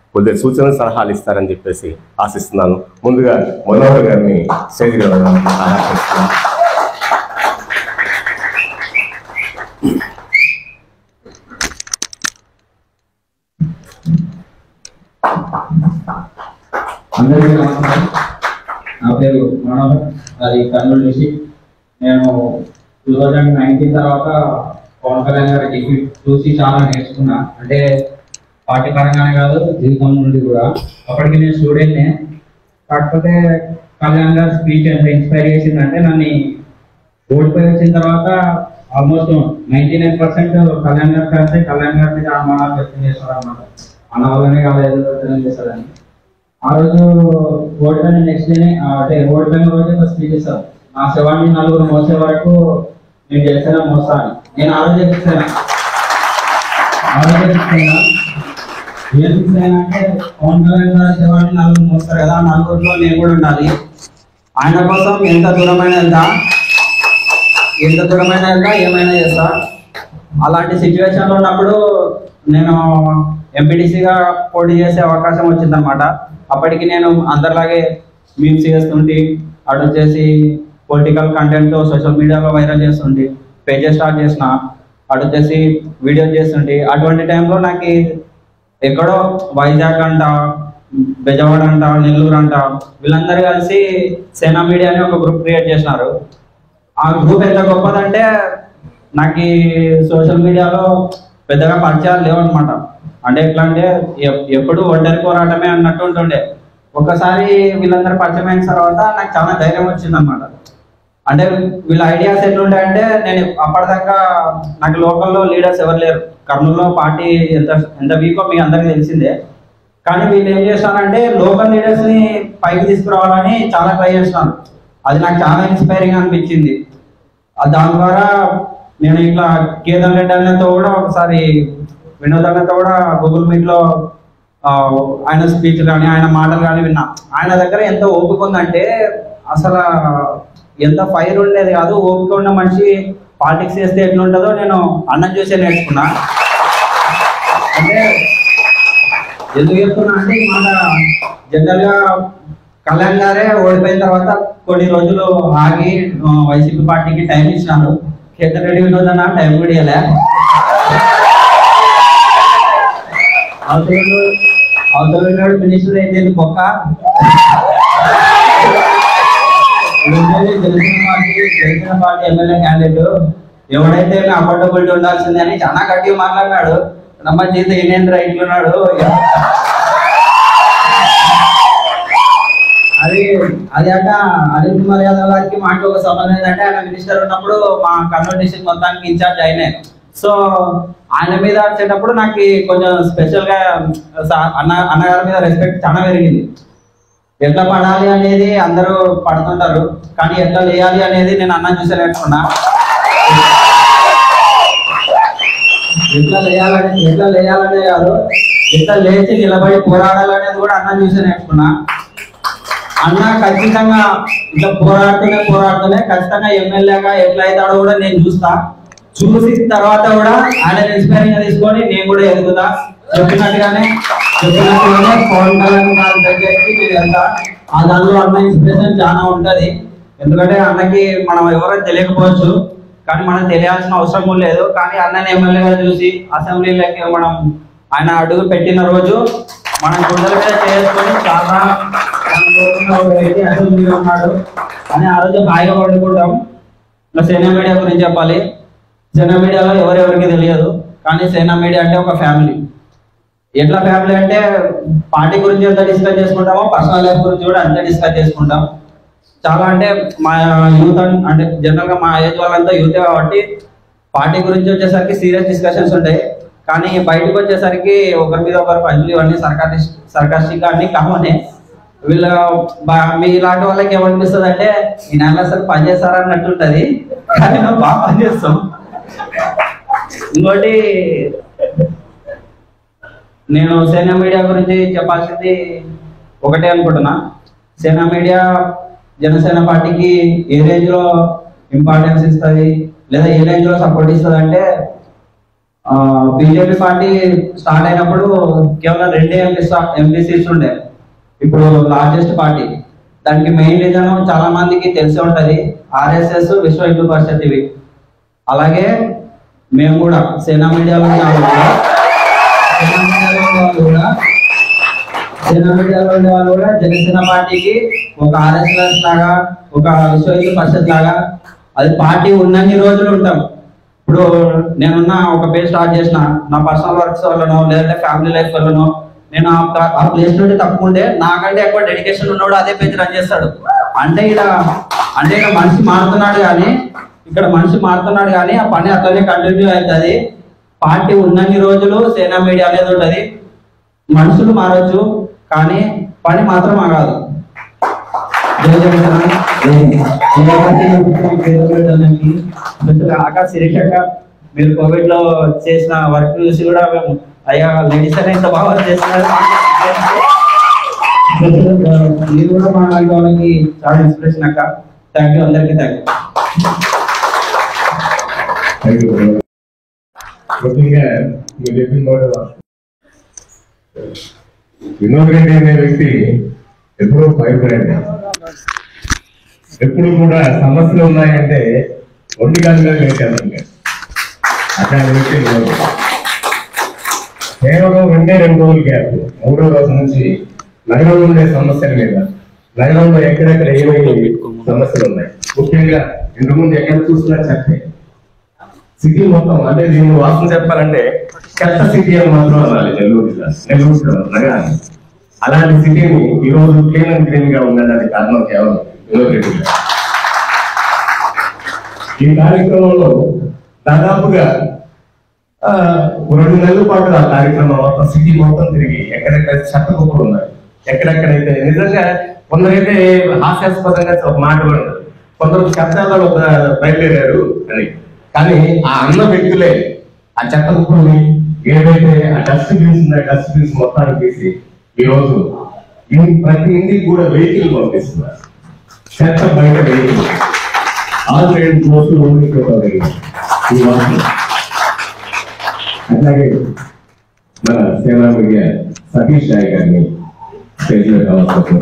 కొద్దిగా సూచనలు సలహాలు ఇస్తారని చెప్పేసి ఆశిస్తున్నాను ముందుగా మనోహర్ గారిని స్టేజ్ ఆహ్వానిస్తున్నాను అందరికీ నమస్కారం నా పేరు మనోహర్ అది కర్నూలు డిస్టిక్ నేను టూ థౌజండ్ నైన్టీన్ తర్వాత పవన్ కళ్యాణ్ గారి టికెట్ చూసి చాలా నేర్చుకున్నా అంటే పార్టీ పరంగానే కాదు జీవితం నుండి కూడా అప్పటికి నేను స్టూడెంట్నే కాకపోతే కళ్యాణ్ గారి స్పీచ్ ఎంత ఇన్స్పైర్ చేసిందంటే నన్ను ఓడిపోయి వచ్చిన తర్వాత almost ninety nine percent Kalyan గారి ఫ్యాన్స్ కళ్యాణ్ గారి మీద అనుమానాలు వ్యక్తం చేస్తారు అన్నమాట అన్న వల్లనే కాదు ఏదో వ్యక్తం చేస్తారని ఆ రోజు ఓడిపోయిన నెక్స్ట్ డే అంటే ఓడిపోయిన రోజే ఒక స్పీచ్ ఇస్తారు నా శవాన్ని నలుగురు మోసే వరకు నేను చేస్తాను మోసా అని నేను ఆ రోజే ఫిక్స్ అయినా ఆ రోజే ఫిక్స్ అయినా ఏం ఫిక్స్ అయినా అంటే పవన్ కళ్యాణ్ గారి శవాన్ని నలుగురు మోస్తారు కదా ఆ నలుగురిలో నేను కూడా ఉండాలి ఆయన కోసం ఎంత దూరమైన వెళ్తా ఎంత దూరమైన వెళ్తా ఏమైనా చేస్తా అలాంటి సిచ్యువేషన్లో ఉన్నప్పుడు నేను ఎంపీటీసీగా పోటీ చేసే అవకాశం వచ్చిందనమాట అప్పటికి నేను అందరిలాగే మీమ్స్ చేస్తుంటే అటు వచ్చేసి పొలిటికల్ కంటెంట్ సోషల్ మీడియాలో వైరల్ చేస్తుంటే పేజెస్ స్టార్ట్ చేసిన అటు వచ్చేసి వీడియో చేస్తుంటే అటువంటి టైంలో నాకు ఎక్కడో వైజాగ్ అంట బెజవాడ అంట నెల్లూరు అంట వీళ్ళందరూ కలిసి సేనా మీడియా అని ఒక గ్రూప్ క్రియేట్ చేసినారు ఆ గ్రూప్ ఎంత గొప్పదంటే నాకు ఈ సోషల్ మీడియాలో పెద్దగా పరిచయాలు లేవు అనమాట అంటే ఎట్లా అంటే ఎప్- ఎప్పుడు ఒంటరి పోరాటమే అన్నట్టు ఉంటుండే ఒక్కసారి వీళ్ళందరూ పరిచయం అయిన తర్వాత నాకు చాలా ధైర్యం వచ్చింది అనమాట అంటే వీళ్ళ ఐడియాస్ ఎట్లుంటాయంటే నేను అప్పటిదాకా నాకు లోకల్లో లీడర్స్ ఎవరు లేరు కర్నూలులో పార్టీ ఎంత ఎంత వీకో మీకు అందరికీ తెలిసిందే కానీ వీళ్ళు ఏం చేస్తారంటే లోకల్ లీడర్స్ ని పైకి తీసుకురావాలని చాలా ట్రై చేస్తున్నారు అది నాకు చాలా ఇన్స్పైరింగ్ అనిపించింది ఆ దాని ద్వారా నేను ఇట్లా కేదర్ రెడ్డి అన్నతో కూడా ఒకసారి వినోద్ అన్నతో కూడా గూగుల్ మీట్ లో ఆ, ఆయన స్పీచ్ కానీ ఆయన మాటలు కానీ విన్నా ఆయన దగ్గర ఎంత ఓపిక ఉందంటే అసలు ఎంత ఫైర్ ఉండేది కాదు ఓపిక ఉన్న మనిషి పాలిటిక్స్ చేస్తే ఎట్లుంటుందో నేను అన్నం చూసే నేర్చుకున్నా అంటే ఎందుకు చెప్తున్నా అంటే ఈ మాట జనరల్ గా కళ్యాణ్ గారే ఓడిపోయిన తర్వాత కొన్ని రోజులు ఆగి ఆ, వైసీపీ పార్టీకి టైం ఇచ్చినారు కేంద్ర రెడ్డి వినోద్ అన్న టైం కూడా ఇవ్వలే అవతల అవతల ఉన్నాడు మినిస్టర్ అయితే బొక్క ఉండేది Janasena party Janasena party MLA candidate ఎవడైతే అఫోర్డబిలిటీ ఉండాల్సిందే అని చాలా గట్టిగా మాట్లాడినాడు నమ్మ జీత ఈయనేంద్ర ఇట్లున్నాడు అది అది అట అనిల్ కుమార్ యాదవ్ గారికి మాకు ఒక సంబంధం ఏంటంటే ఆయన మినిస్టర్ ఉన్నప్పుడు మా కర్నూలు డిస్ట్రిక్ట్ మొత్తానికి ఇన్ఛార్జ్ ఆయనే సో ఆయన మీద వచ్చేటప్పుడు నాకు కొంచెం స్పెషల్ గా సా- అన్న అన్నగారి మీద రెస్పెక్ట్ చాలా పెరిగింది ఎట్లా పడాలి అనేది అందరూ పడుతుంటారు కానీ ఎట్లా లేయాలి అనేది నేను అన్నం చూసి నేర్చుకున్నా ఎట్లా లేయాలని ఎట్లా లేయాలనే కాదు ఎట్లా లేచి నిలబడి పోరాడాలనేది కూడా అన్నం చూసి నేర్చుకున్నా అన్న ఖచ్చితంగా ఇట్లా పోరాడుతూనే పోరాడుతూనే ఖచ్చితంగా ఎమ్మెల్యేగా ఎట్లా అవుతాడో కూడా నేను చూస్తా చూసి తర్వాత కూడా ఆయన ఇన్స్పైరింగ్ గా తీసుకొని నేను కూడా ఎదుగుతా చెప్పినట్టుగానే చెప్పినట్టుగానే పవన్ కళ్యాణ్ గారి దగ్గరికి నేను వెళ్తా ఆ దానిలో అన్న ఇన్స్పిరేషన్ చాలా ఉంటది ఎందుకంటే అన్నకి మనం ఎవరో తెలియకపోవచ్చు కానీ మనం తెలియాల్సిన అవసరం కూడా లేదు కానీ అన్నని ఎమ్మెల్యేగా చూసి అసెంబ్లీలోకి మనం ఆయన అడుగు పెట్టిన రోజు మనం గుండెల మీద చేసుకొని చాలా మన కోరుకున్న ఒక వ్యక్తి అసెంబ్లీలో ఉన్నాడు అని ఆ రోజు హాయిగా వండుకుంటాం ఇంకా సేనా మీడియా గురించి చెప్పాలి సేనా మీడియాలో ఎవరెవరికి తెలియదు కానీ సేనా మీడియా అంటే ఒక ఫ్యామిలీ ఎట్లా ఫ్యామిలీ అంటే పార్టీ గురించి ఎంత డిస్కస్ చేసుకుంటామో పర్సనల్ లైఫ్ గురించి కూడా అంతే డిస్కస్ చేసుకుంటాం చాలా అంటే మా యూత్ అన్- అంటే జనరల్ గా మా ఏజ్ వాళ్ళంతా యూత్ కాబట్టి పార్టీ గురించి వచ్చేసరికి సీరియస్ డిస్కషన్స్ ఉంటాయి కానీ బయటకు వచ్చేసరికి ఒకరి మీద ఒకరు పంచులు ఇవన్నీ సర్కార్ సర్కాస్టిక్ అన్ని కామనే వీళ్ళ బా- మీ ఇలాంటి వాళ్ళకి ఏమనిపిస్తుంది అంటే ఈ నెల అసలు పని చేస్తారా అన్నట్టు ఉంటది కానీ మేము బాగా పని చేస్తాం ఇంకోటి నేను సేనా మీడియా గురించి చెప్పాల్సింది ఒకటే అనుకుంటున్నా సేనా మీడియా జనసేన పార్టీకి ఏ రేంజ్ లో ఇంపార్టెన్స్ ఇస్తుంది లేదా ఏ రేంజ్ లో సపోర్ట్ ఇస్తుంది అంటే బీజేపీ పార్టీ స్టార్ట్ అయినప్పుడు కేవలం రెండే ఎంపీ ఎంపీ సీట్స్ ఉండే ఇప్పుడు లార్జెస్ట్ పార్టీ దానికి మెయిన్ రీజన్ చాలా మందికి తెలిసి ఉంటది ఆర్ఎస్ఎస్ విశ్వ హిందూ పరిషత్ ఇవి అలాగే మేము కూడా సేనా మీడియాలో ఉన్న వాళ్ళు కూడా సేనా మీడియాలో ఉన్న వాళ్ళు కూడా సేనా మీడియాలో ఉండే వాళ్ళు కూడా జనసేన పార్టీకి ఒక ఆర్ఎస్ఎస్ లాగా ఒక విశ్వ హిందూ పరిషత్ లాగా అది పార్టీ ఉన్నన్ని రోజులు ఉంటాం ఇప్పుడు నేనున్న ఒక పేజ్ స్టార్ట్ చేసిన నా పర్సనల్ వర్క్స్ వల్లనో లేదంటే ఫ్యామిలీ లైఫ్ వల్లనో నేను ఆ- ఆ ప్లేస్ నుండి తప్పుకుంటే నాకంటే ఎక్కువ డెడికేషన్ ఉన్నవాడు అదే పేజ్ రన్ చేస్తాడు అంటే ఇక్కడ అంటే ఇక్కడ మనిషి మారుతున్నాడు కానీ ఇక్కడ మనిషి మారుతున్నాడు కానీ ఆ పని అట్లనే కంటిన్యూ అవుతుంది పార్టీ ఉన్నన్ని రోజులు సేనా మీడియా అనేది ఉంటుంది మనుషులు మారొచ్చు కానీ పని మాత్రం ఆగాదు జై జగన్ ఆకా శిరీష్ అక్క మీరు కోవిడ్ లో చేసిన వర్క్ చూసి కూడా మేము అయ్యా లేడీస్ అనే ఇంత బాగా వర్క్ చేస్తున్నారు మీరు కూడా మా లాంటి వాళ్ళకి చాలా ఇన్స్పిరేషన్ అక్క థ్యాంక్ యూ అందరికీ థ్యాంక్ యూ థ్యాంక్ యూ ముఖ్యంగా మీరు చెప్పిన మాట వినోద్ రెడ్డి అనే వ్యక్తి ఎప్పుడూ భయపడండి ఎప్పుడు కూడా సమస్యలు ఉన్నాయంటే ఒంటి కాలుగా లేచేస్తాం అట్లాంటి వ్యక్తి వినోద్ రెడ్డి. కేవలం రెండే రెండు రోజులు గ్యాప్ మూడో రోజు నుంచి నగరంలో ఉండే సమస్యల మీద నగరంలో ఎక్కడెక్కడ ఏమేమి సమస్యలు ఉన్నాయి ముఖ్యంగా ఇంటి ముందు ఎక్కడ చూసినా చెత్తే సిటీ మొత్తం అంటే దీన్ని వాస్తవం చెప్పాలంటే చెత్త సిటీ అని మాత్రం అనాలి నెల్లూరు జిల్లా నెల్లూరు జిల్లా నగరాన్ని అలాంటి సిటీని ఈ రోజు క్లీన్ అండ్ గ్రీన్ గా ఉండడానికి కారణం కేవలం వినోద్ రెడ్డి గారు. ఈ కార్యక్రమంలో దాదాపుగా ఆ, రెండు నెలల పాటు ఆ కార్యక్రమం మొత్తం సిటీ మొత్తం తిరిగి ఎక్కడెక్కడ చెత్త కుప్పలు ఉన్నాయి ఎక్కడెక్కడైతే నిజంగా కొందరైతే హాస్యాస్పదంగా ఒక మాట కూడా ఉంటుంది. కొందరు చెత్త ఒక బయలుదేరారు అని కానీ ఆ అన్న వ్యక్తులే ఆ చెత్త కుప్పల్ని ఏదైతే ఆ డస్ట్ బిన్స్ ఉన్నాయో డస్ట్ బిన్స్ మొత్తాన్ని తీసి ఈ రోజు ఇన్- ప్రతి ఇంటికి కూడా వెహికల్ పంపిస్తున్నారు చెత్త బయట వెహికల్ ఆల్రెడీ పోస్టులు ఉండిపోతారు ఈ వార్తలు అట్లాగే మన సేనా మీడియా సతీష్ రాయ్ గారిని స్టేజ్ లో కావాల్సిన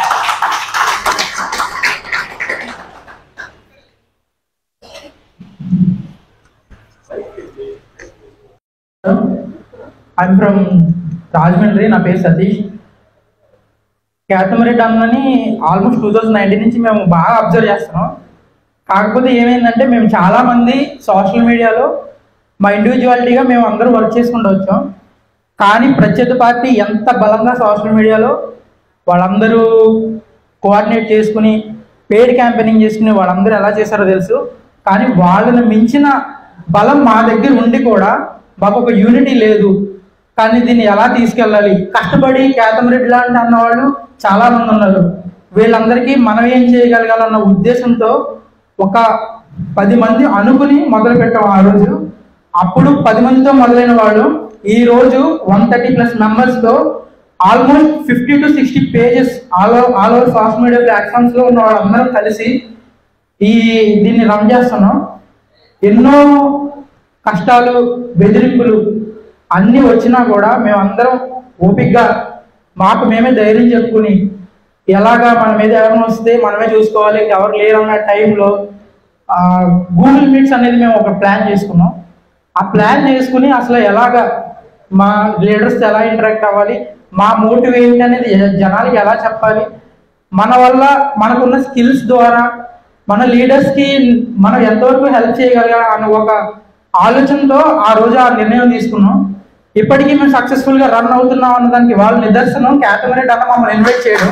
ఐమ్ ఫ్రమ్ రాజమండ్రి నా పేరు సతీష్ కేతమరెడ్డి అన్నని ఆల్మోస్ట్ టూ థౌజండ్ నైన్టీన్ నుంచి మేము బాగా అబ్జర్వ్ చేస్తున్నాం కాకపోతే ఏమైందంటే మేము చాలా మంది సోషల్ మీడియాలో మా ఇండివిజువాలిటీగా మేము అందరూ వర్క్ చేసుకుంటూ వచ్చాం కానీ ప్రత్యర్థి పార్టీ ఎంత బలంగా సోషల్ మీడియాలో వాళ్ళందరూ కోఆర్డినేట్ చేసుకుని పేడ్ క్యాంపెయినింగ్ చేసుకుని వాళ్ళందరూ ఎలా చేశారో తెలుసు కానీ వాళ్ళని మించిన బలం మా దగ్గర ఉండి కూడా మాకు ఒక యూనిటీ లేదు కానీ దీన్ని ఎలా తీసుకెళ్ళాలి కష్టపడి కేతమరెడ్డి లాంటి అన్నవాళ్ళు చాలా మంది ఉన్నారు వీళ్ళందరికీ మనం ఏం చేయగలగాలన్న ఉద్దేశంతో ఒక పది మంది అనుకుని మొదలు పెట్టాం ఆ రోజు అప్పుడు పది మందితో మొదలైన వాళ్ళు ఈ రోజు వన్ థర్టీ ప్లస్ మెంబర్స్ తో almost fifty to sixty pages all all over social media platforms లో ఉన్న వాళ్ళందరం కలిసి ఈ దీన్ని రన్ చేస్తున్నాం ఎన్నో కష్టాలు బెదిరింపులు అన్నీ వచ్చినా కూడా మేమందరం ఓపిగ్గా మాకు మేమే ధైర్యం చెప్పుకుని ఎలాగా మన మీద ఎవరైనా వస్తే మనమే చూసుకోవాలి ఎవరు లేరన్న టైంలో గూగుల్ మీట్స్ అనేది మేము ఒక ప్లాన్ చేసుకున్నాం ఆ ప్లాన్ చేసుకుని అసలు ఎలాగా మా లీడర్స్ ఎలా ఇంటరాక్ట్ అవ్వాలి మా మోటివ్ ఏంటి అనేది జ- జనాలకి ఎలా చెప్పాలి మన వల్ల మనకున్న స్కిల్స్ ద్వారా మన లీడర్స్ కి మనం ఎంతవరకు హెల్ప్ చేయగలగా అన్న ఒక ఆలోచనతో ఆ రోజు ఆ నిర్ణయం తీసుకున్నాం ఇప్పటికీ మేము సక్సెస్ఫుల్ గా రన్ అవుతున్నాం అన్న దానికి వాళ్ళ నిదర్శనం క్యాటమరేట్ అన్న మమ్మల్ని ఇన్వైట్ చేయడం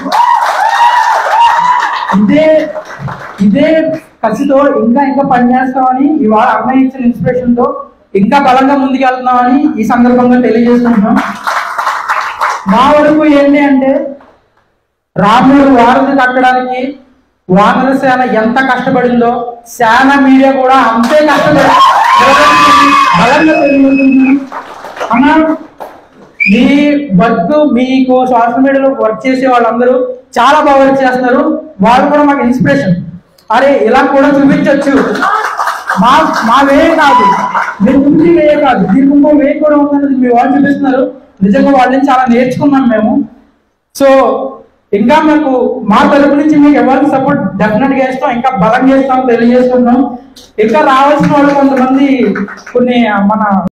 ఇదే ఇదే కసితో ఇంకా ఇంకా పనిచేస్తామని ఇవాళ అమ్మాయి ఇచ్చిన ఇన్స్పిరేషన్ తో ఇంకా బలంగా ముందుకెళ్తున్నామని ఈ సందర్భంగా తెలియజేస్తున్నాం మా వరకు ఏంటి అంటే రాముడు వారధి కట్టడానికి వానర సేన ఎంత కష్టపడిందో సేన మీడియా కూడా అంతే కష్టపడి బలంగా తెలియజేస్తుంది అన్నా మీ వర్క్ మీకు సోషల్ మీడియాలో వర్క్ చేసే వాళ్ళందరూ చాలా బాగా వర్క్ చేస్తున్నారు వాళ్ళు కూడా మాకు ఇన్స్పిరేషన్ అరే ఇలా కూడా చూపించవచ్చు మా మా వే కాదు మీరు చూసి వే కాదు దీనికి ఇంకో వే కూడా ఉందన్నది మీ వాళ్ళు చూపిస్తున్నారు నిజంగా వాళ్ళ నుంచి చాలా నేర్చుకున్నాం మేము సో ఇంకా మాకు మా తరపు నుంచి మీకు ఎవరికి సపోర్ట్ డెఫినెట్ గా ఇస్తాం ఇంకా బలంగా ఇస్తాం తెలియజేస్తున్నాం ఇంకా రావాల్సిన వాళ్ళు కొంతమంది కొన్ని మన